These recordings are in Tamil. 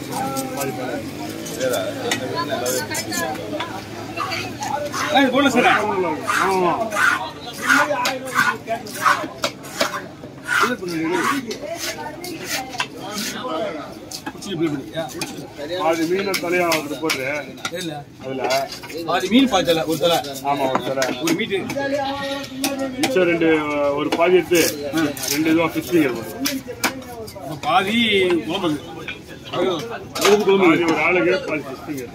போடல சார் ஆமா பாதி மீனை தலையா வந்துட்டு போட்டு இல்ல அதுல அது மீன் பாய்ச்சல ஒரு தலை ஆமா ஒரு தலை ஒரு மீட்டு மிச்சம் ரெண்டு ஒரு பாதி எடுத்து ரெண்டு இதுவா ஃபிஷ் ஃபிங்கர் அப்ப பாதி குழம்புக்கு அது குழம்பு பாதி ஒரு ஆளுக்கு பாதி ஃபிஷ் ஃபிங்கர்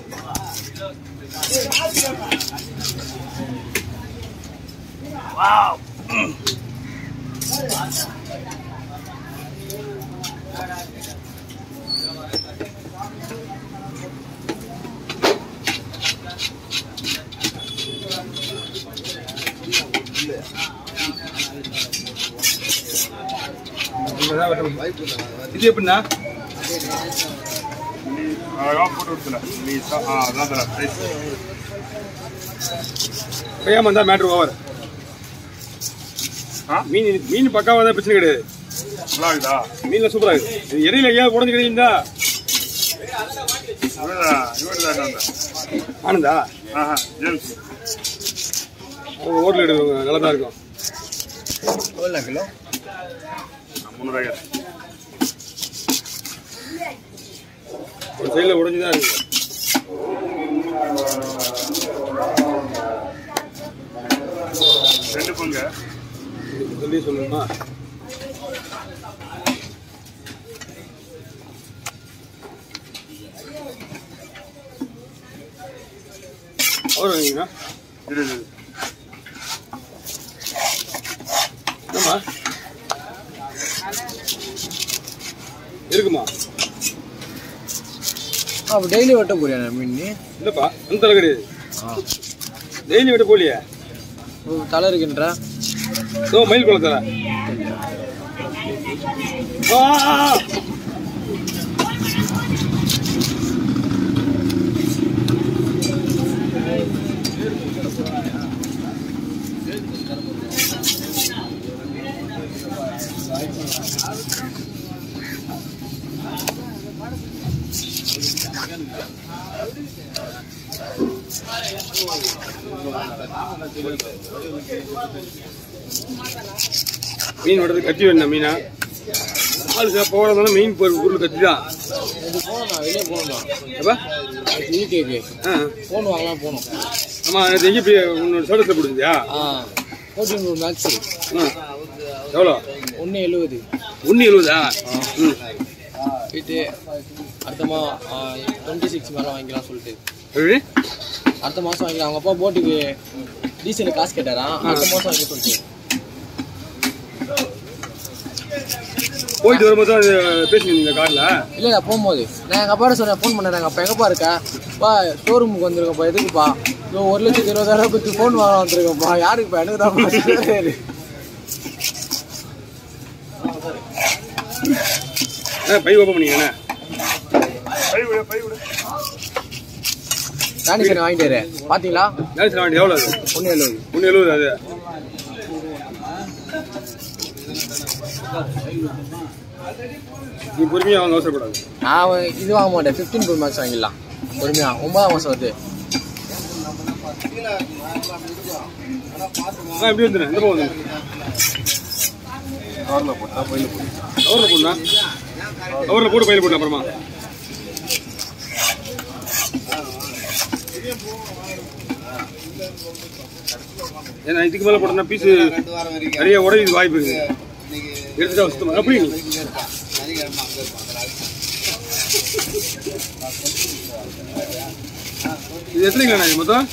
இங்கதான் வெட்ட முடியும். இது எப்படின்னா அழகா போட்டு விட்டுல நீ ஆ அதான் தலை ரைஸ் கையாம இருந்தா மேட்ரு ஓவர் ஆ மீன் மீன் பக்காவா தான் பிரச்சனை கிடையாது நல்லா இருக்குதா மீன்ல சூப்பரா இருக்கு இது இடையில ஏன் உடஞ்சு கிடைக்குதா இவன் இவன் தான் அந்த ஆனந்தா ஆஹா ஜேம்ஸ் அவங்க ஹோட்டல் எடுக்க நல்லா தான் இருக்கும் எவ்வளோ கிலோ முந்நூறுவாய்க்கு ஒரு சைடில் உடஞ்சி தான் இருக்கு ரெண்டு பங்கு சொல்லி சொல்லணுமா அவர் வாங்கிங்க இருபது என்னம்மா இருக்குமா அப்போ டெய்லி வெட்ட போறியா மீன் நீ இல்லைப்பா அந்த தலை கிடையாது ஆ டெய்லி விட்டு போலியே ஓ, தலை இருக்கின்ற ஓ மயில் குளம் தலை ஆ, ஆ, ஆ. மீன் விடுறது கத்தி வேணும் மீனா ஆளு சார் போகிறதுனால மீன் பொருள் பொருள் கத்தி தான் இது போகணும் வெளியே போகணும் அப்பா யூகேக்கு ஆ ஃபோன் வாங்கலாம் போகணும் ஆமாம் எனக்கு எங்கே போய் உன்னோட சோடத்தில் பிடிச்சியா ஆ ஃபோர்டீன் ப்ரோ மேக்ஸ் ஆ எவ்வளோ ஒன்று எழுபது ஒன்று எழுபதா ம் போயிட்டு அடுத்தமா டுவெண்ட்டி சிக்ஸ் மேலே வாங்கிக்கலாம் சொல்லிட்டு எப்படி அடுத்த மாதம் வாங்கிக்கலாம் அவங்க அப்பா போட்டுக்கு டீசல் காசு கேட்டாரா அடுத்த மாதம் வாங்கி சொல்லிட்டு போயிட்டு வரும்போது தான் அது பேசினீங்க காரில் இல்லை இல்லை போகும்போது நான் எங்கள் அப்பாட்ட சொன்னேன் ஃபோன் பண்ணேன் எங்கள் அப்பா எங்கப்பா இருக்கா பா ஷோரூமுக்கு வந்திருக்கப்பா எதுக்குப்பா இதோ ஒரு லட்சத்தி இருபதாயிரம் கொடுத்து ஃபோன் வாங்க வந்திருக்கப்பா யாருக்குப்பா எனக்கு தான் ஆ பை ஓப்பன் பண்ணிக்கண்ணே பை விடு பை விடு ராணி சார் வாங்கிட்டாரு பார்த்தீங்களா நேரத்தில் வாண்டி எவ்வளோ அது ஒன்று எழுபது ஒன்று எழுபது அது நீ பொறுமையாக வாங்க அவசரப்படாது நான் வ- இது வாங்க மாட்டேன் ஃபிஃப்டீன் ப்ரோ மேக்ஸ் வாங்கிடலாம் பொறுமையா ஒன்பதாம் மாதம் வருது ஆ இப்படி வந்துடுறேன் இந்த பக்கம் வந்துடுறேன் காரில் போட்டா பையில போடு கவரில் போடணா கவரில் போட்டு பையில போட்டு அப்புறமா ஏன்னா இதுக்கு மேலே போட்டோம்னா பீஸு நிறைய உடையுது வாய்ப்பு இருக்கு எடுத்துட்டா சுத்தமாக அப்படி நீ இது எத்தனை கிலோ இது மொத்தம்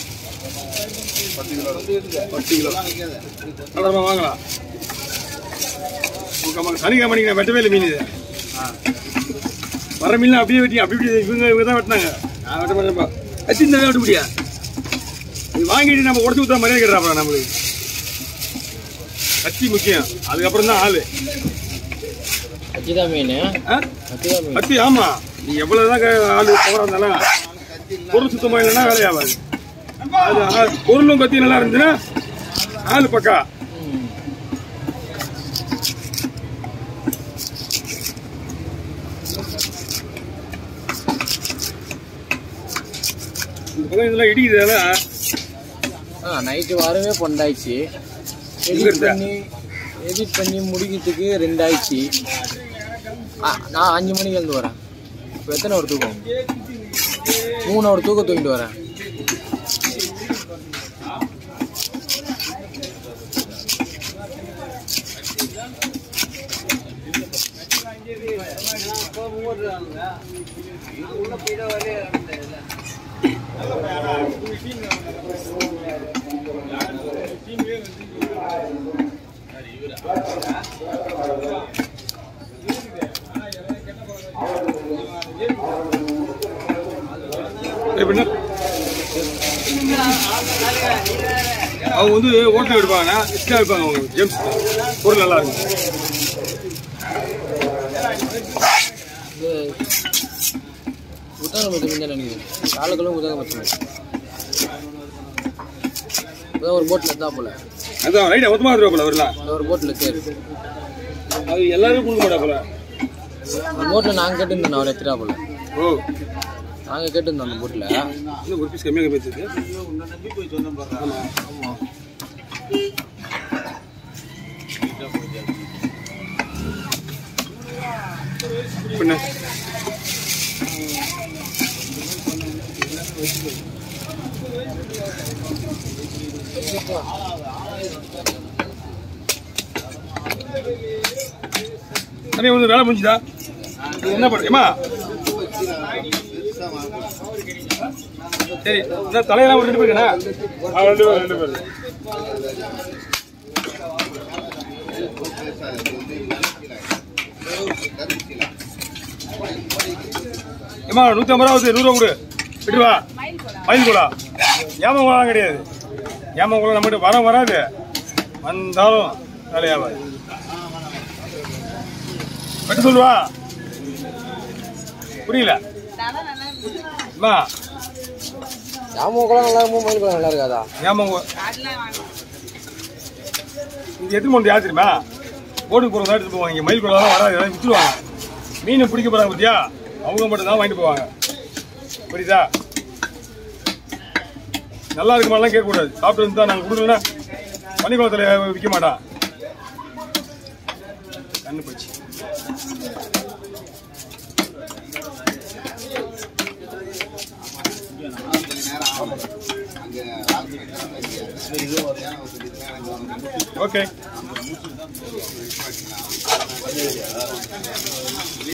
பத்து கிலோ அப்புறமா வாங்கலாம் உங்க சனிக்கிழமை நீங்க வெட்டவே இல்லை மீன் இது வர மீன் அப்படியே வெட்டி அப்படி இப்படி இவங்க இவங்க தான் வெட்டினாங்க நான் வெட்ட மாட்டேன்ப்பா கத்தி இந்த வெட்ட முடியா இது வாங்கிட்டு நம்ம உடச்சு ஊற்ற மரியாதை கேட்றாப்பா நம்மளுக்கு கத்தி முக்கியம் அதுக்கப்புறம் தான் ஆளு கத்திதான் மீன் ஆ? கத்திதான் மீன் கத்தி ஆமா நீ எவ்வளவுதான் க- ஆளு பவரா இருந்தாலும் பொருள் சுத்தமா இல்லைன்னா வேலையாகாது அது ஆ- பொருளும் கத்தி நல்லா இருந்துச்சுன்னா ஆளு பக்கா ம். முகம் இதெல்லாம் இடிக்குது அதெல்லாம் ஆ நைட்டு வரவே பன்னெண்டாயிடுச்சு எங்க எடிட் இருந்த? பண்ணி எடிட் பண்ணி முடிக்கிறதுக்கு ரெண்டாயிடுச்சு ஆ, நான் அஞ்சு மணிக்கு எழுந்து வரேன் இப்போ எத்தனை ஒரு தூக்கம் மூணு ஒரு தூக்கம் தூங்கிட்டு வரேன் எப்படின்னா அவங்க வந்து ஓட்டல் எடுப்பாங்க இஷ்டம் எடுப்பாங்க அவங்க ஜேம்ஸ் பொருள் நல்லா இருக்கும் இது புத்தகம் பற்றி முடிஞ்சா நினைக்கிறேன் காலங்களும் புத்தகம் பற்றி இப்போதான் ஒரு போட்டில் இருந்தா போல அதான் ரைட் மொத்தமாக எடுத்துருவாப்புல வரலாம் இந்த ஒரு போட்டில் தேர் அது எல்லாரும் கொடுக்க மாட்டாப்புல அந்த போட்டில் நாங்கள் கேட்டுருந்தோம் அவர் எத்திரா போல ஓ நாங்கள் கேட்டுருந்தோம் அந்த போட்டில் இன்னும் ஒரு பீஸ் கம்மியாக கம்மி ஆமாம் பின்ன அண்ணே வந்து வேலை முடிஞ்சுதா இது என்ன பண்ணுறீமா சரி என்ன தலையெல்லாம் ஒரு ரெண்டு பேருக்குண்ணா ஆ, ரெண்டு பேர் ரெண்டு பேர் ஏமா நூற்றி ஐம்பது ரூபா ஆகுது நூறுரூவா கொடு விட்டு வா மயில் குலா ஏமன் குலாம் கிடையாது ஏமன் குலம் நம்மகிட்ட வர வராது வந்தாலும் வேலையாகாது வெட்டு சொல்லுவா புரியல அம்மா ஜாமு குளம் நல்லா இருக்கும் மயில் குளம் நல்லா இருக்காதா ஏமன் இது எத்தனை மணி யார் தெரியுமா போட்டுக்கு போகிறதா எடுத்துட்டு போவாங்க இங்கே மயில் குலாம் வராது எல்லாம் விற்றுருவாங்க மீனை பிடிக்க போகிறாங்க பார்த்தியா அவங்க மட்டும் தான் வாங்கிட்டு போவாங்க புரியுதா நல்லா இருக்க மாதிரிலாம் கேட்கக்கூடாது சாப்பிட்டு இருந்தா நாங்கள் கொடுக்கலன்னா பள்ளிக்குளத்தில் விற்க மாட்டான் கண்ணு போச்சு ஓகே